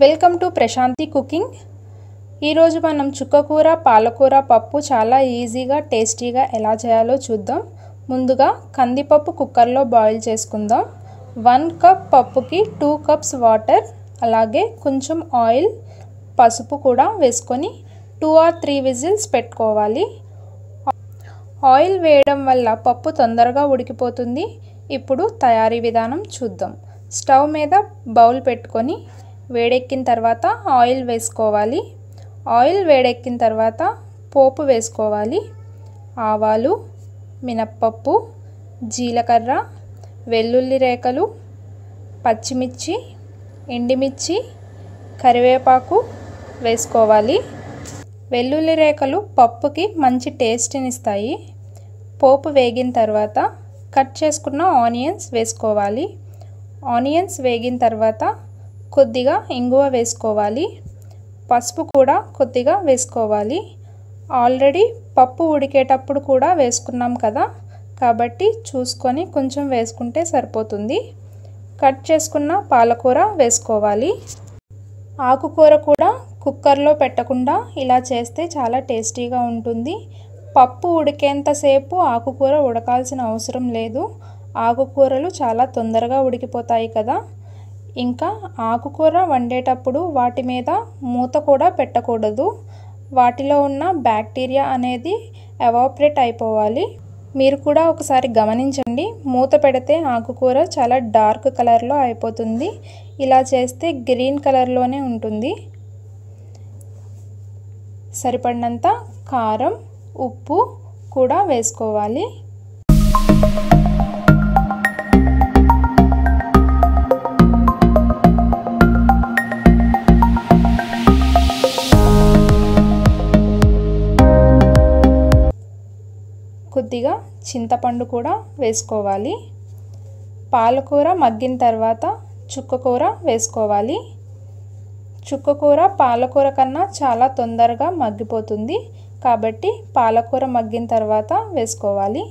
welcome to Prashanti cooking ఈరోజు మనం చుక్కకూర పాలకూర పప్పు చాలా ఈజీగా టేస్టీగా ఎలా చేయాలో చూద్దాం ముందుగా కందిపప్పు కుక్కర్లో బాయిల్ చేసుకుందాం వన్ కప్ పప్పుకి టూ కప్స్ వాటర్ అలాగే కొంచెం ఆయిల్ పసుపు కూడా వేసుకొని టూ ఆర్ త్రీ విజిల్స్ పెట్టుకోవాలి ఆయిల్ వేయడం వల్ల పప్పు తొందరగా ఉడికిపోతుంది ఇప్పుడు తయారీ విధానం చూద్దాం స్టవ్ మీద బౌల్ పెట్టుకొని వేడెక్కిన తర్వాత ఆయిల్ వేసుకోవాలి ఆయిల్ వేడెక్కిన తర్వాత పోపు వేసుకోవాలి ఆవాలు మినప్పప్పు జీలకర్ర వెల్లుల్లి రేఖలు పచ్చిమిర్చి ఎండిమిర్చి కరివేపాకు వేసుకోవాలి వెల్లుల్లి రేఖలు పప్పుకి మంచి టేస్ట్ని ఇస్తాయి పోపు వేగిన తర్వాత కట్ చేసుకున్న ఆనియన్స్ వేసుకోవాలి ఆనియన్స్ వేగిన తర్వాత కొద్దిగా ఇంగువ వేసుకోవాలి పసుపు కూడా కొద్దిగా వేసుకోవాలి ఆల్రెడీ పప్పు ఉడికేటప్పుడు కూడా వేసుకున్నాం కదా కాబట్టి చూసుకొని కొంచెం వేసుకుంటే సరిపోతుంది కట్ చేసుకున్న పాలకూర వేసుకోవాలి ఆకుకూర కూడా కుక్కర్లో పెట్టకుండా ఇలా చేస్తే చాలా టేస్టీగా ఉంటుంది పప్పు ఉడికేంతసేపు ఆకుకూర ఉడకాల్సిన అవసరం లేదు ఆకుకూరలు చాలా తొందరగా ఉడికిపోతాయి కదా ఇంకా ఆకుకూర వండేటప్పుడు వాటి మీద మూత కూడా పెట్టకూడదు వాటిలో ఉన్న బ్యాక్టీరియా అనేది ఎవాపరేట్ అయిపోవాలి మీరు కూడా ఒకసారి గమనించండి మూత పెడితే ఆకుకూర చాలా డార్క్ కలర్లో అయిపోతుంది ఇలా చేస్తే గ్రీన్ కలర్లోనే ఉంటుంది సరిపడినంత కారం ఉప్పు కూడా వేసుకోవాలి కొద్దిగా చింతపండు కూడా వేసుకోవాలి పాలకూర మగ్గిన తర్వాత చుక్కకూర వేసుకోవాలి చుక్కకూర పాలకూర కన్నా చాలా తొందరగా మగ్గిపోతుంది కాబట్టి పాలకూర మగ్గిన తర్వాత వేసుకోవాలి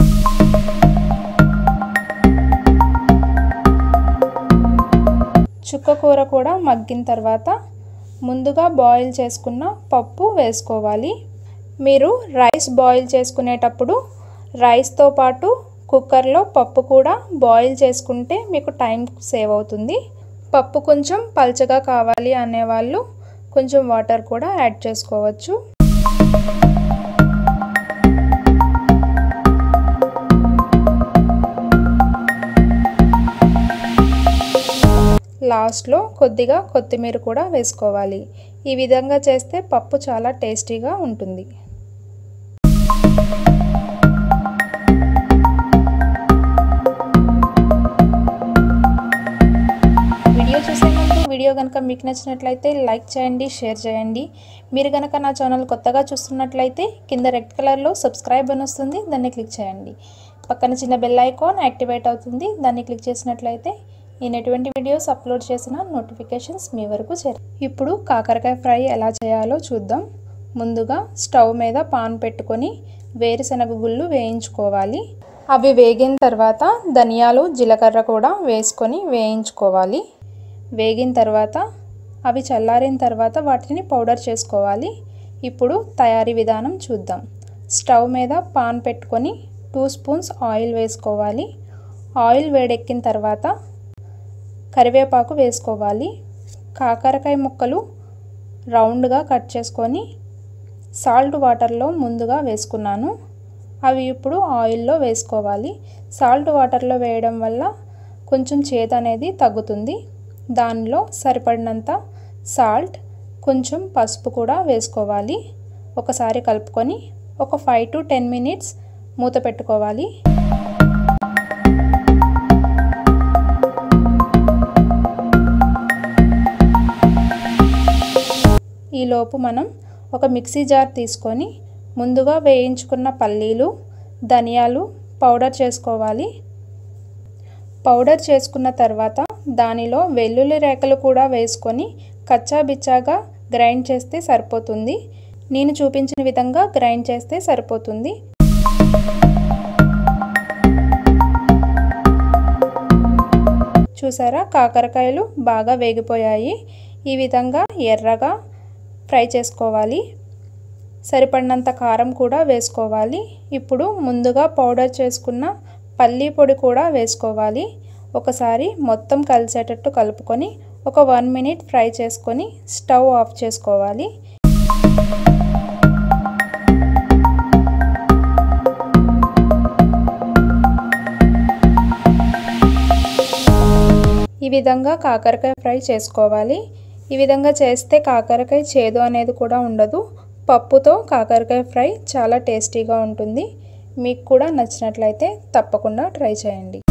చుక్కకూర కూడా మగ్గిన తర్వాత ముందుగా బాయిల్ చేసుకున్న పప్పు వేసుకోవాలి మీరు రైస్ బాయిల్ చేసుకునేటప్పుడు రైస్తో పాటు కుక్కర్లో పప్పు కూడా బాయిల్ చేసుకుంటే మీకు టైం సేవ్ అవుతుంది పప్పు కొంచెం పల్చగా కావాలి అనేవాళ్ళు కొంచెం వాటర్ కూడా యాడ్ చేసుకోవచ్చు లాస్ట్లో కొద్దిగా కొత్తిమీర కూడా వేసుకోవాలి ఈ విధంగా చేస్తే పప్పు చాలా టేస్టీగా ఉంటుంది వీడియో చూసే ముందు వీడియో కనుక మీకు నచ్చినట్లయితే లైక్ చేయండి షేర్ చేయండి మీరు కనుక నా ఛానల్ కొత్తగా చూస్తున్నట్లయితే కింద రెడ్ కలర్లో సబ్స్క్రైబ్ అని వస్తుంది దాన్ని క్లిక్ చేయండి పక్కన చిన్న బెల్ ఐకాన్ యాక్టివేట్ అవుతుంది దాన్ని క్లిక్ చేసినట్లయితే నేను ఎటువంటి వీడియోస్ అప్లోడ్ చేసిన నోటిఫికేషన్స్ మీ వరకు చేరు ఇప్పుడు కాకరకాయ ఫ్రై ఎలా చేయాలో చూద్దాం ముందుగా స్టవ్ మీద పాన్ పెట్టుకొని వేరుశనగ గుళ్ళు వేయించుకోవాలి అవి వేగిన తర్వాత ధనియాలు జీలకర్ర కూడా వేసుకొని వేయించుకోవాలి వేగిన తర్వాత అవి చల్లారిన తర్వాత వాటిని పౌడర్ చేసుకోవాలి ఇప్పుడు తయారీ విధానం చూద్దాం స్టవ్ మీద పాన్ పెట్టుకొని టూ స్పూన్స్ ఆయిల్ వేసుకోవాలి ఆయిల్ వేడెక్కిన తర్వాత కరివేపాకు వేసుకోవాలి కాకరకాయ ముక్కలు రౌండ్గా కట్ చేసుకొని సాల్ట్ వాటర్లో ముందుగా వేసుకున్నాను అవి ఇప్పుడు ఆయిల్లో వేసుకోవాలి సాల్ట్ వాటర్లో వేయడం వల్ల కొంచెం చేదు అనేది తగ్గుతుంది దానిలో సరిపడినంత సాల్ట్ కొంచెం పసుపు కూడా వేసుకోవాలి ఒకసారి కలుపుకొని ఒక ఫైవ్ టు టెన్ మినిట్స్ మూత పెట్టుకోవాలి ఈలోపు మనం ఒక మిక్సీ జార్ తీసుకొని ముందుగా వేయించుకున్న పల్లీలు ధనియాలు పౌడర్ చేసుకోవాలి పౌడర్ చేసుకున్న తర్వాత దానిలో వెల్లుల్లి రేఖలు కూడా వేసుకొని కచ్చా బిచ్చాగా గ్రైండ్ చేస్తే సరిపోతుంది నేను చూపించిన విధంగా గ్రైండ్ చేస్తే సరిపోతుంది చూసారా కాకరకాయలు బాగా వేగిపోయాయి ఈ విధంగా ఎర్రగా ఫ్రై చేసుకోవాలి సరిపడినంత కారం కూడా వేసుకోవాలి ఇప్పుడు ముందుగా పౌడర్ చేసుకున్న పల్లీ పొడి కూడా వేసుకోవాలి ఒకసారి మొత్తం కలిసేటట్టు కలుపుకొని ఒక వన్ మినిట్ ఫ్రై చేసుకొని స్టవ్ ఆఫ్ చేసుకోవాలి ఈ విధంగా కాకరకాయ ఫ్రై చేసుకోవాలి ఈ విధంగా చేస్తే కాకరకాయ చేదు అనేది కూడా ఉండదు పప్పుతో కాకరకాయ ఫ్రై చాలా టేస్టీగా ఉంటుంది మీకు కూడా నచ్చినట్లయితే తప్పకుండా ట్రై చేయండి